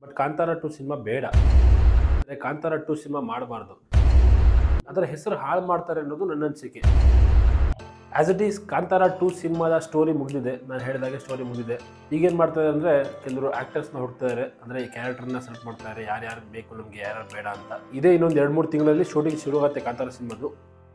but Kantara two cinema ಬೇಡ ಅಂದರೆ Kantara two cinema ಮಾಡಬಾರ್ದು ಅದರ ಹೆಸರು ಹಾಳು ಮಾಡ್ತಾರೆ ಅನ್ನೋದು ನನ್ನ ಅನಿಸಿಕೆ as it is Kantara two ಸಿನಿಮಾದ ಸ್ಟೋರಿ ಮುಗಿದಿದೆ ನಾನು ಹೇಳಿದಾಗೆ ಸ್ಟೋರಿ ಮುಗಿದಿದೆ ಈಗೇನು ಮಾಡ್ತಾರೆ ಅಂದರೆ ಕೆಲವರು ಆ್ಯಕ್ಟರ್ಸ್ನ ಹುಡ್ತಾರೆ ಅಂದರೆ ಈ ಕ್ಯಾರೆಕ್ಟರ್ನ ಸೆಲೆಕ್ಟ್ ಮಾಡ್ತಾರೆ ಯಾರ್ಯಾರು ಬೇಕು ನಮಗೆ ಯಾರ್ಯಾರು ಬೇಡ ಅಂತ ಇದೇ ಇನ್ನೊಂದು ಎರಡು ಮೂರು ತಿಂಗಳಲ್ಲಿ ಶೂಟಿಂಗ್ ಶುರು ಆಗುತ್ತೆ ಕಾಂತಾರ ಸಿನಿಮಾದು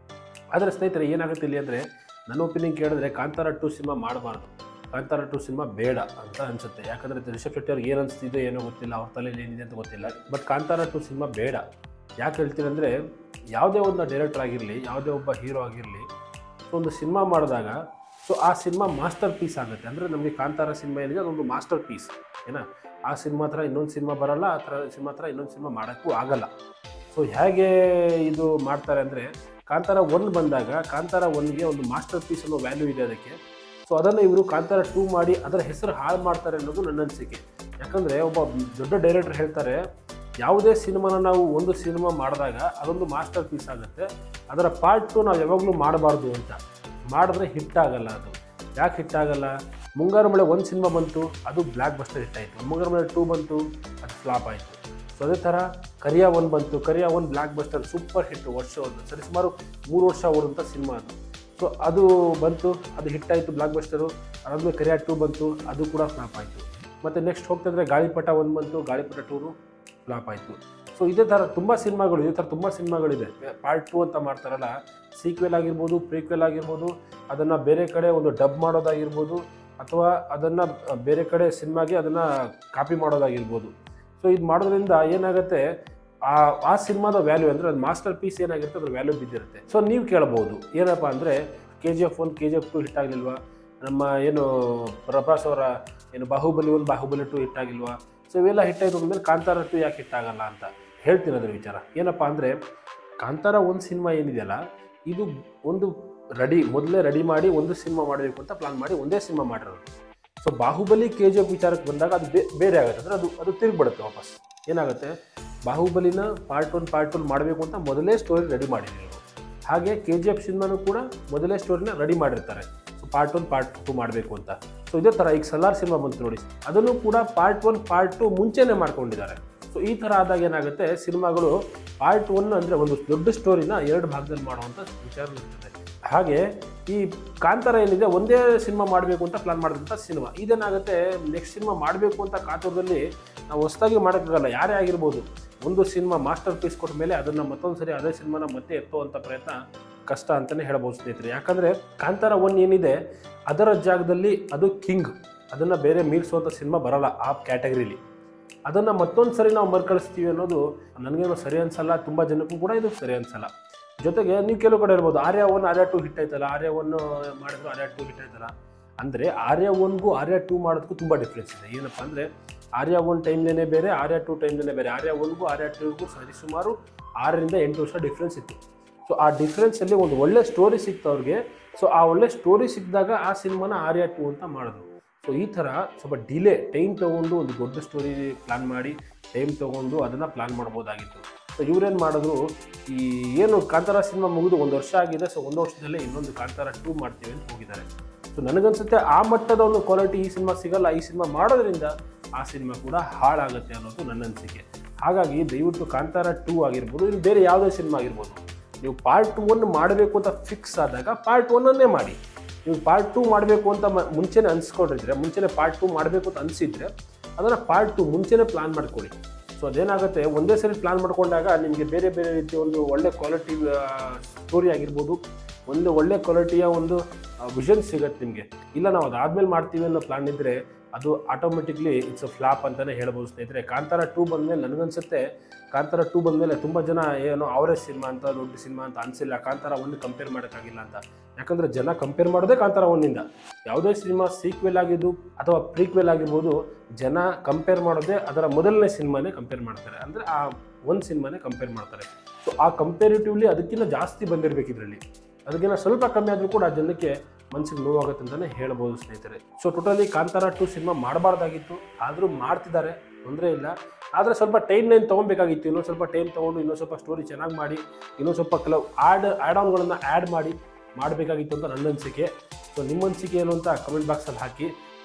ಆದರೆ ಸ್ನೇಹಿತರೆ ಏನಾಗುತ್ತೆ ಇಲ್ಲಿ ಅಂದರೆ ನನ್ನ ಒಪಿನಿಯನ್ ಕೇಳಿದ್ರೆ ಕಾಂತಾರ ಟು ಸಿನಿಮಾ ಮಾಡಬಾರ್ದು ಕಾಂತಾರ ಟು ಸಿನಿಮಾ ಬೇಡ ಅಂತ ಅನಿಸುತ್ತೆ ಯಾಕಂದರೆ ರಿಷಬ್ ಶೆಟ್ಟಿ ಅವ್ರಿಗೆ ಏನು ಅನಿಸ್ತಿದೆ ಏನೋ ಗೊತ್ತಿಲ್ಲ ಅವ್ರ ತಲೆಯಲ್ಲಿ ಏನಿದೆ ಅಂತ ಗೊತ್ತಿಲ್ಲ ಬಟ್ ಕಾಂತಾರ ಟು ಸಿನಿಮಾ ಬೇಡ ಯಾಕೆ ಹೇಳ್ತೀನಿ ಅಂದರೆ ಯಾವುದೇ ಒಂದು ಡೈರೆಕ್ಟರ್ ಆಗಿರಲಿ ಯಾವುದೇ ಒಬ್ಬ ಹೀರೋ ಆಗಿರಲಿ ಸೊ ಒಂದು ಸಿನಿಮಾ ಮಾಡಿದಾಗ ಸೊ ಆ ಸಿನಿಮಾ ಮಾಸ್ಟರ್ ಪೀಸ್ ಆಗುತ್ತೆ ಅಂದರೆ ನಮಗೆ ಕಾಂತಾರ ಸಿನಿಮಾ ಏನಿದೆ ಅದೊಂದು ಮಾಸ್ಟರ್ ಪೀಸ್ ಏನ ಆ ಸಿನಿಮಾ ಹತ್ರ ಇನ್ನೊಂದು ಸಿನಿಮಾ ಬರಲ್ಲ ಆ ಥರ ಸಿನಿಮಾ ಹತ್ರ ಇನ್ನೊಂದು ಸಿನಿಮಾ ಮಾಡೋಕ್ಕೂ ಆಗಲ್ಲ ಸೊ ಹೇಗೆ ಇದು ಮಾಡ್ತಾರೆ ಅಂದರೆ ಕಾಂತಾರ ಒನ್ ಬಂದಾಗ ಕಾಂತಾರ ಒನ್ಗೆ ಒಂದು ಮಾಸ್ಟರ್ ಪೀಸ್ ಅನ್ನೋ ವ್ಯಾಲ್ಯೂ ಇದೆ ಅದಕ್ಕೆ ಸೊ ಅದನ್ನು ಇವರು ಕಾಂತಾರ ಟೂ ಮಾಡಿ ಅದರ ಹೆಸರು ಹಾಳು ಮಾಡ್ತಾರೆ ಅನ್ನೋದು ನನ್ನ ಅನಿಸಿಕೆ ಯಾಕಂದರೆ ಒಬ್ಬ ದೊಡ್ಡ ಡೈರೆಕ್ಟರ್ ಹೇಳ್ತಾರೆ ಯಾವುದೇ ಸಿನಿಮಾನ ನಾವು ಒಂದು ಸಿನಿಮಾ ಮಾಡಿದಾಗ ಅದೊಂದು ಮಾಸ್ಟರ್ ಪೀಸ್ ಆಗುತ್ತೆ ಅದರ ಪಾರ್ಟ್ ಟು ನಾವು ಯಾವಾಗಲೂ ಮಾಡಬಾರ್ದು ಅಂತ ಮಾಡಿದ್ರೆ ಹಿಟ್ ಆಗಲ್ಲ ಅದು ಯಾಕೆ ಹಿಟ್ ಆಗಲ್ಲ ಮುಂಗಾರು ಮಳೆ ಒಂದು ಸಿನಿಮಾ ಬಂತು ಅದು ಬ್ಲ್ಯಾಕ್ ಬಸ್ಟರ್ ಹಿಟ್ ಆಯಿತು ಮುಂಗಾರು ಮಳೆ ಟೂ ಬಂತು ಅದು ಫ್ಲಾಪ್ ಆಯಿತು ಸೊ ಅದೇ ಥರ ಕರಿಯಾ ಒನ್ ಬಂತು Kariya one blockbuster super hit ವರ್ಷ ಒಂದು ಸರಿ ಸುಮಾರು ಮೂರು ವರ್ಷ ಓಡುವಂಥ ಸಿನಿಮಾ ಅದು ಸೊ ಅದು ಬಂತು ಅದು ಹಿಟ್ ಆಯಿತು ಬ್ಲಾಕ್ ಬಸ್ಟರು ಅದಾದ್ಮೇಲೆ ಕರಿಯಾ ಟೂ ಬಂತು ಅದು ಕೂಡ ಫ್ಲಾಪ್ ಆಯಿತು ಮತ್ತು ನೆಕ್ಸ್ಟ್ ಹೋಗ್ತಿದ್ರೆ ಗಾಳಿಪಟ ಒಂದು ಬಂತು ಗಾಳಿಪಟ ಟೂನು ಫ್ಲಾಪ್ ಆಯಿತು ಸೊ ಇದೇ ಥರ ತುಂಬ ಸಿನಿಮಾಗಳು ಇದೇ ಥರ ತುಂಬ ಸಿನಿಮಾಗಳಿದೆ ಪಾರ್ಟ್ ಟೂ ಅಂತ ಮಾಡ್ತಾರಲ್ಲ ಸೀಕ್ವೆಲ್ ಆಗಿರ್ಬೋದು ಪ್ರೀಕ್ವೆಲ್ ಆಗಿರ್ಬೋದು ಅದನ್ನು ಬೇರೆ ಕಡೆ ಒಂದು ಡಬ್ ಮಾಡೋದಾಗಿರ್ಬೋದು ಅಥವಾ ಅದನ್ನು ಬೇರೆ ಕಡೆ ಸಿನಿಮಾಗೆ ಅದನ್ನು ಕಾಪಿ ಮಾಡೋದಾಗಿರ್ಬೋದು ಸೊ ಇದು ಮಾಡೋದ್ರಿಂದ ಏನಾಗುತ್ತೆ ಆ ಆ ಸಿನಿಮಾದ ವ್ಯಾಲ್ಯೂ ಅಂದರೆ ಅದು ಮಾಸ್ಟರ್ ಪೀಸ್ ಏನಾಗಿರುತ್ತೆ ಅದ್ರ ವ್ಯಾಲ್ಯೂ ಬಿದ್ದಿರುತ್ತೆ ಸೊ ನೀವು ಕೇಳ್ಬೋದು ಏನಪ್ಪ ಅಂದರೆ K G F one K G F two hit ಆಗಲಿಲ್ವಾ ನಮ್ಮ ಏನು ಪ್ರಭಾಸ್ ಅವರ ಏನು Baahubali one Baahubali two hit ಆಗಿಲ್ವಾ ಸೊ ಇವೆಲ್ಲ ಹಿಟ್ ಆಯ್ತು ಅಂದಮೇಲೆ ಕಾಂತಾರ ಟು ಯಾಕೆ ಹಿಟ್ ಆಗಲ್ಲ ಅಂತ ಹೇಳ್ತೀನಿ ಅದ್ರ ವಿಚಾರ ಏನಪ್ಪ ಅಂದರೆ ಕಾಂತಾರ ಒಂದು ಸಿನಿಮಾ ಏನಿದೆಯಲ್ಲ ಇದು ಒಂದು ರೆಡಿ ಮೊದಲೇ ರೆಡಿ ಮಾಡಿ ಒಂದು ಸಿನಿಮಾ ಮಾಡಬೇಕು ಅಂತ ಪ್ಲಾನ್ ಮಾಡಿ ಒಂದೇ ಸಿನಿಮಾ ಮಾಡಿರೋದು so Baahubali K G F ವಿಚಾರಕ್ಕೆ ಬಂದಾಗ ಅದು ಬೇ- ಬೇರೆ ಆಗುತ್ತೆ ಅಂದರೆ ಅದು ಅದು ತಿರುಗಿಬಿಡುತ್ತೆ ವಾಪಸ್ ಏನಾಗುತ್ತೆ ಬಾಹುಬಲಿನ ಪಾರ್ಟ್ ಒನ್ ಪಾರ್ಟ್ ಒನ್ ಮಾಡಬೇಕು ಅಂತ ಮೊದಲೇ ಸ್ಟೋರಿ ರೆಡಿ ಮಾಡಿದ್ರು ಹಾಗೆ ಕೆ ಜಿ ಎಫ್ ಸಿನಿಮಾನು ಕೂಡ ಮೊದಲೇ ಸ್ಟೋರಿನ ರೆಡಿ ಮಾಡಿರ್ತಾರೆ so part one part two ಮಾಡಬೇಕು ಅಂತ ಸೊ ಇದೇ ಥರ ಈಗ ಸಲಾರ್ ಸಿನಿಮಾ ಬಂತು ನೋಡಿ ಅದನ್ನು ಕೂಡ ಪಾರ್ಟ್ ಒನ್ ಪಾರ್ಟ್ ಟು ಮುಂಚೆನೇ ಮಾಡ್ಕೊಂಡಿದ್ದಾರೆ ಸೊ ಈ ಥರ ಆದಾಗ ಏನಾಗುತ್ತೆ ಸಿನಿಮಾಗಳು ಪಾರ್ಟ್ ಒನ್ ಅಂದರೆ ಒಂದು ದೊಡ್ಡ ಸ್ಟೋರಿನ ಎರಡು ಭಾಗದಲ್ಲಿ ಮಾಡುವಂಥ ವಿಚಾರ ಇರ್ತದೆ ಹಾಗೆ ಈ ಕಾಂತಾರ ಏನಿದೆ ಒಂದೇ ಸಿನಿಮಾ ಮಾಡಬೇಕು ಅಂತ ಪ್ಲಾನ್ ಮಾಡಿದಂಥ ಸಿನಿಮಾ ಇದೇನಾಗುತ್ತೆ ನೆಕ್ಸ್ಟ್ ಸಿನಿಮಾ ಮಾಡಬೇಕು ಅಂತ ಕಾತುರದಲ್ಲಿ ನಾವು ಹೊಸದಾಗಿ ಮಾಡೋಕ್ಕಾಗಲ್ಲ ಯಾರೇ ಆಗಿರ್ಬೋದು ಒಂದು ಸಿನಿಮಾ ಮಾಸ್ಟರ್ ಪೀಸ್ ಕೊಟ್ಟ ಮೇಲೆ ಅದನ್ನು ಮತ್ತೊಂದು ಸರಿ ಅದೇ ಸಿನಿಮಾನ ಮತ್ತೆ ಎತ್ತುವಂಥ ಪ್ರಯತ್ನ ಕಷ್ಟ ಅಂತಲೇ ಹೇಳ್ಬೋದು ಸ್ನೇಹಿತರೆ ಯಾಕಂದರೆ ಕಾಂತಾರ ಒನ್ ಏನಿದೆ ಅದರ ಜಾಗದಲ್ಲಿ ಅದು ಕಿಂಗ್ ಅದನ್ನು ಬೇರೆ ಮೀರಿಸುವಂಥ ಸಿನಿಮಾ ಬರಲ್ಲ ಆ ಕ್ಯಾಟಗರಿಲಿ ಅದನ್ನು ಮತ್ತೊಂದು ಸರಿ ನಾವು ಮರುಕಳಿಸ್ತೀವಿ ಅನ್ನೋದು ನನಗೇನು ಸರಿ ಅನ್ಸಲ್ಲ ತುಂಬ ಜನಕ್ಕೂ ಕೂಡ ಇದು ಸರಿ ಅನ್ಸಲ್ಲ ಜೊತೆಗೆ ನೀವು ಕೆಲವು ಕಡೆ ಇರ್ಬೋದು Arya one Arya two hit ಆಯ್ತಲ್ಲ ಆರ್ಯ ಒನ್ ಮಾಡಿದ್ರು ಆರ್ಯ ಟು ಹಿಟ್ ಆಯ್ತಲ್ಲ ಅಂದರೆ ಆರ್ಯ ಒನ್ಗೂ ಆರ್ಯ ಟು ಮಾಡೋದಕ್ಕೂ ತುಂಬ ಡಿಫ್ರೆನ್ಸ್ ಇದೆ ಏನಪ್ಪ ಅಂದರೆ ಆರ್ಯ ಒನ್ ಟೈಮ್ನೇ ಬೇರೆ ಆರ್ಯ ಟು ಟೈಮ್ನೇ ಬೇರೆ ಆರ್ಯ ಒನ್ಗೂ ಆರ್ಯ ಟೂಗೂ ಸರಿ ಸುಮಾರು ಆರರಿಂದ ಎಂಟು ವರ್ಷ ಡಿಫ್ರೆನ್ಸ್ ಇತ್ತು ಸೊ ಆ ಡಿಫ್ರೆನ್ಸಲ್ಲಿ ಒಂದು ಒಳ್ಳೆ ಸ್ಟೋರಿ ಸಿಕ್ತು ಅವ್ರಿಗೆ ಸೊ ಆ ಒಳ್ಳೆ ಸ್ಟೋರಿ ಸಿಕ್ಕಿದಾಗ ಆ ಸಿನಿಮಾನ ಆರ್ಯ ಟು ಅಂತ ಮಾಡಿದ್ರು ಸೊ ಈ ಥರ ಸ್ವಲ್ಪ ಡಿಲೇ ಟೈಮ್ ತೊಗೊಂಡು ಒಂದು ದೊಡ್ಡ ಸ್ಟೋರಿ ಪ್ಲ್ಯಾನ್ ಮಾಡಿ ಟೈಮ್ ತೊಗೊಂಡು ಅದನ್ನು ಪ್ಲ್ಯಾನ್ ಮಾಡ್ಬೋದಾಗಿತ್ತು ಸೊ ಇವ್ರೇನು ಮಾಡಿದ್ರು ಈ ಏನು ಕಾಂತಾರ ಸಿನಿಮಾ ಮುಗಿದು ಒಂದು ವರ್ಷ ಆಗಿದೆ ಸೊ ಒಂದು ವರ್ಷದಲ್ಲೇ ಇನ್ನೊಂದು ಕಾಂತಾರ ಟೂ ಮಾಡ್ತೀವಿ ಅಂತ ಹೋಗಿದ್ದಾರೆ ಸೊ ನನಗನ್ಸುತ್ತೆ ಆ ಮಟ್ಟದ ಒಂದು ಕ್ವಾಲಿಟಿ ಈ ಸಿನಿಮಾ ಸಿಗಲ್ಲ ಈ ಸಿನಿಮಾ ಮಾಡೋದ್ರಿಂದ ಆ ಸಿನಿಮಾ ಕೂಡ ಹಾಳಾಗುತ್ತೆ ಅನ್ನೋದು ನನ್ನ ಅನಿಸಿಕೆ ಹಾಗಾಗಿ ದಯವಿಟ್ಟು ಕಾಂತಾರ ಟೂ ಆಗಿರ್ಬೋದು ಇನ್ನು ಬೇರೆ ಯಾವುದೇ ಸಿನಿಮಾ ಆಗಿರ್ಬೋದು ನೀವು ಪಾರ್ಟ್ ಒನ್ ಮಾಡಬೇಕು ಅಂತ ಫಿಕ್ಸ್ ಆದಾಗ ಪಾರ್ಟ್ ಒನ್ನನ್ನೇ ಮಾಡಿ ನೀವು ಪಾರ್ಟ್ ಟೂ ಮಾಡಬೇಕು ಅಂತ ಮ- ಮುಂಚೆನೇ ಅನ್ಸ್ಕೊಂಡಿದ್ರೆ ಮುಂಚೆನೇ ಪಾರ್ಟ್ ಟೂ ಮಾಡಬೇಕು ಅಂತ ಅನಿಸಿದ್ರೆ ಅದನ್ನು ಪಾರ್ಟ್ ಟು ಮುಂಚೆನೇ ಪ್ಲಾನ್ ಮಾಡ್ಕೊಳ್ಳಿ ಸೊ ಅದೇನಾಗುತ್ತೆ ಒಂದೇ ಸರಿ ಪ್ಲಾನ್ ಮಾಡ್ಕೊಂಡಾಗ ನಿಮಗೆ ಬೇರೆ ಬೇರೆ ರೀತಿಯ ಒಂದು ಒಳ್ಳೆ ಕ್ವಾಲಿಟಿ ಸ್ಟೋರಿ ಆಗಿರ್ಬೋದು ಒಂದು ಒಳ್ಳೆ ಕ್ವಾಲಿಟಿಯ ಒಂದು ವಿಷನ್ ಸಿಗುತ್ತೆ ನಿಮಗೆ ಇಲ್ಲ ನಾವು ಅದಾದ್ಮೇಲೆ ಮಾಡ್ತೀವಿ ಅನ್ನೋ ಪ್ಲಾನ್ ಇದ್ದರೆ ಅದು ಆಟೋಮೆಟಿಕ್ಲಿ ಇಟ್ಸ್ ಅ ಫ್ಲಾಪ್ ಅಂತಲೇ ಹೇಳ್ಬೋದು ಸ್ನೇಹಿತರೆ ಕಾಂತಾರ ಟೂ ಬಂದಮೇಲೆ ನನಗನ್ಸುತ್ತೆ ಕಾಂತಾರ ಟೂ ಬಂದಮೇಲೆ ತುಂಬ ಜನ ಏನೋ ಅವರೇ ಸಿನಿಮಾ ಅಂತ ದೊಡ್ಡ ಸಿನಿಮಾ ಅಂತ ಅನಿಸಿಲ್ಲ ಕಾಂತಾರ ಒಂದು ಕಂಪೇರ್ ಮಾಡೋಕ್ಕಾಗಿಲ್ಲ ಅಂತ ಯಾಕಂದರೆ ಜನ ಕಂಪೇರ್ ಮಾಡೋದೇ ಕಾಂತಾರ ಒಂದಿಂದ ಯಾವುದೇ ಸಿನಿಮಾ ಸೀಕ್ವೆಲ್ ಆಗಿದ್ದು ಅಥವಾ ಪ್ರೀಕ್ವೆಲ್ ಆಗಿರ್ಬೋದು ಜನ ಕಂಪೇರ್ ಮಾಡೋದೇ ಅದರ ಮೊದಲನೇ ಸಿನಿಮಾನೇ ಕಂಪೇರ್ ಮಾಡ್ತಾರೆ ಅಂದರೆ ಆ ಒಂದು ಸಿನಿಮಾನೇ ಕಂಪೇರ್ ಮಾಡ್ತಾರೆ ಸೊ ಆ ಕಂಪೇರಿಟಿವ್ಲಿ ಅದಕ್ಕಿಂತ ಜಾಸ್ತಿ ಬಂದಿರಬೇಕು ಇದರಲ್ಲಿ ಅದಕ್ಕಿಂತ ಸ್ವಲ್ಪ ಕಮ್ಮಿ ಆದರೂ ಕೂಡ ಜನಕ್ಕೆ ಮನಸ್ಸಿಗೆ ನೋವಾಗುತ್ತೆ ಅಂತಲೇ ಹೇಳ್ಬೋದು ಸ್ನೇಹಿತರೆ ಸೊ ಟೋಟಲಿ ಕಾಂತಾರ ಟು ಸಿನಿಮಾ ಮಾಡಬಾರ್ದಾಗಿತ್ತು ಆದರೂ ಮಾಡ್ತಿದ್ದಾರೆ ತೊಂದರೆ ಇಲ್ಲ ಆದರೆ ಸ್ವಲ್ಪ ಟೈಮ್ ಲೈನ್ ತೊಗೊಬೇಕಾಗಿತ್ತು ಇನ್ನೊಂದು ಸ್ವಲ್ಪ ಟೈಮ್ ತೊಗೊಂಡು ಇನ್ನೊಂದು ಸ್ವಲ್ಪ ಸ್ಟೋರಿ ಚೆನ್ನಾಗಿ ಮಾಡಿ ಇನ್ನೊಂದು ಸ್ವಲ್ಪ ಕೆಲವು ಆ್ಯಡ್ ಆ್ಯಡ್ ಆನ್ಗಳನ್ನು ಆ್ಯಡ್ ಮಾಡಿ ಮಾಡಬೇಕಾಗಿತ್ತು ಅಂತ ನನ್ನ ಅನಿಸಿಕೆ ಸೊ ನಿಮ್ಮ ಅನಿಸಿಕೆ ಏನು ಅಂತ ಕಮೆಂಟ್ ಬಾಕ್ಸಲ್ಲಿ ಹಾಕಿ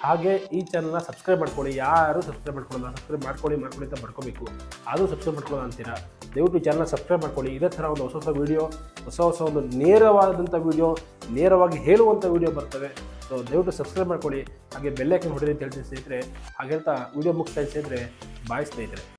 ಹಾಗೆ ಈ ಚಾನಲ್ನ ಸಬ್ಸ್ಕ್ರೈಬ್ ಮಾಡ್ಕೊಳ್ಳಿ ಯಾರು ಸಬ್ಸ್ಕ್ರೈಬ್ ಮಾಡ್ಕೊಳ್ಳಲ್ಲ ಸಬ್ಸ್ಕ್ರೈಬ್ ಮಾಡ್ಕೊಳ್ಳಿ ಮಾಡ್ಕೊಳ್ಳಿ ಅಂತ ಬರ್ಕೋಬೇಕು ಅದು ಸಬ್ಸ್ಕ್ರೈಬ್ ಮಾಡ್ಕೊಳ್ಳೋ ಅಂತೀರಾ ದಯವಿಟ್ಟು ಚಾನಲ್ನ ಸಬ್ಸ್ಕ್ರೈಬ್ ಮಾಡ್ಕೊಳ್ಳಿ ಇದೇ ಥರ ಒಂದು ಹೊಸ ಹೊಸ ವೀಡಿಯೋ ಹೊಸ ಹೊಸ ಒಂದು ನೇರವಾದಂಥ ವೀಡಿಯೋ ನೇರವಾಗಿ ಹೇಳುವಂಥ ವೀಡಿಯೋ ಬರ್ತವೆ ಸೊ ದಯವಿಟ್ಟು ಸಬ್ಸ್ಕ್ರೈಬ್ ಮಾಡ್ಕೊಳ್ಳಿ ಹಾಗೆ ಬೆಲ್ಲೈಕನ್ ಹೊಡೀರಿ ಅಂತ ಹೇಳ್ತೀನಿ ಸ್ನೇಹಿತರೆ ಹಾಗೆ ಹೇಳ್ತಾ ವೀಡಿಯೋ ಮುಗಿಸ್ತಾ ಸ್ನೇಹಿತರೆ ಬಾಯ್ ಸ್ನೇಹಿತರೆ